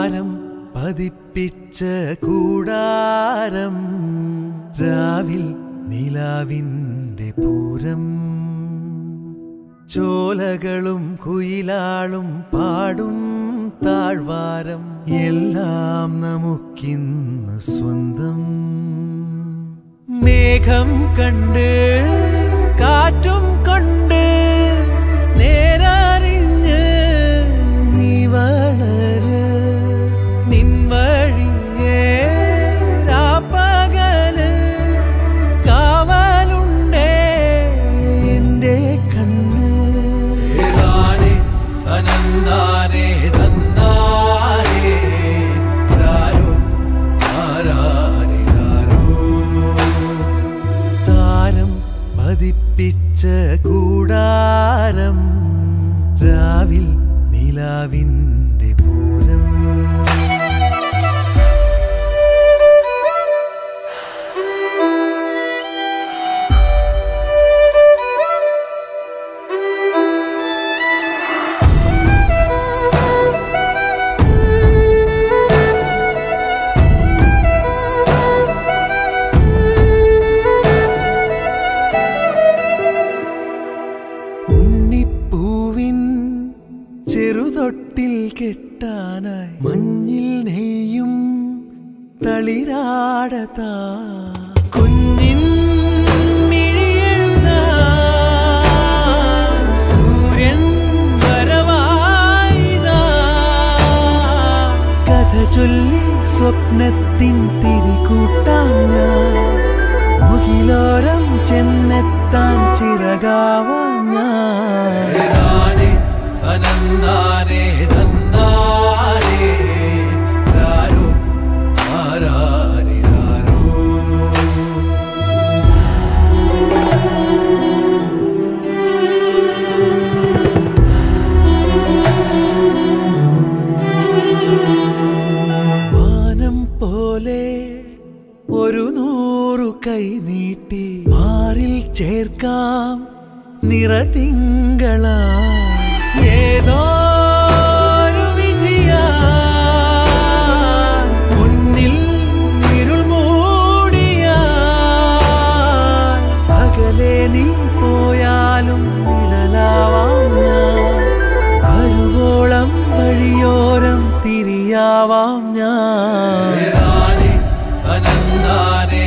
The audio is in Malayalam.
താരം പതിപ്പിച്ച കൂടാരം രാവിൽ നിലാവിൻ്റെ പൂരം ചോലകളും കുയിലാളും പാടും താഴ്വാരം എല്ലാം നമുക്കിന്ന് സ്വന്തം മേഘം കണ്ട് കാറ്റും കൊണ്ട് നേരറിഞ്ഞ് നീ വളര് നിൻ വഴിയേ രാപ്പകല് കാവലുണ്ടേ എൻ്റെ കണ്ണ് ഏതാനേ അനന്താനേ തന്നാരേ രാരോ ആരാരിരാരോ താരം പതിപ്പിച്ച കൂടാരം രാവിൽ നിലാവിൻ്റെ പൂരം ഉണ്ണിപ്പൂവിൻ ചെറുതൊട്ടിൽ കെട്ടാനായി മഞ്ഞിൽ നെയ്യും തളിരാടതാ കുഞ്ഞിൻ മിഴിയെഴുതാൻ സൂര്യൻ വരവായിതാ കഥ ചൊല്ലി സ്വപ്നത്തിൻ തിരികൂട്ടാൻ ഞാൻ മുകിലോരം ചെന്നെത്താൻ ചിറകാവാൻ ഞാൻ അനന്താനേ തന്നാരേ രാരോ ആരാരിരാരോ വാനം പോലെ ഒരു നൂറു കൈ നീട്ടി മാറിൽ ചേർക്കാം നിറതിങ്കള ഏതോ ഒരു വിധിയാ മുന്നിൽ ഇരുൾ മൂടിയാ അകലെ നീ പോയാലും നിഴലാവാം ഞാൻ വരുവോളം വഴിയോരം തിരിയാവാം ഞാൻ അനന്താനേ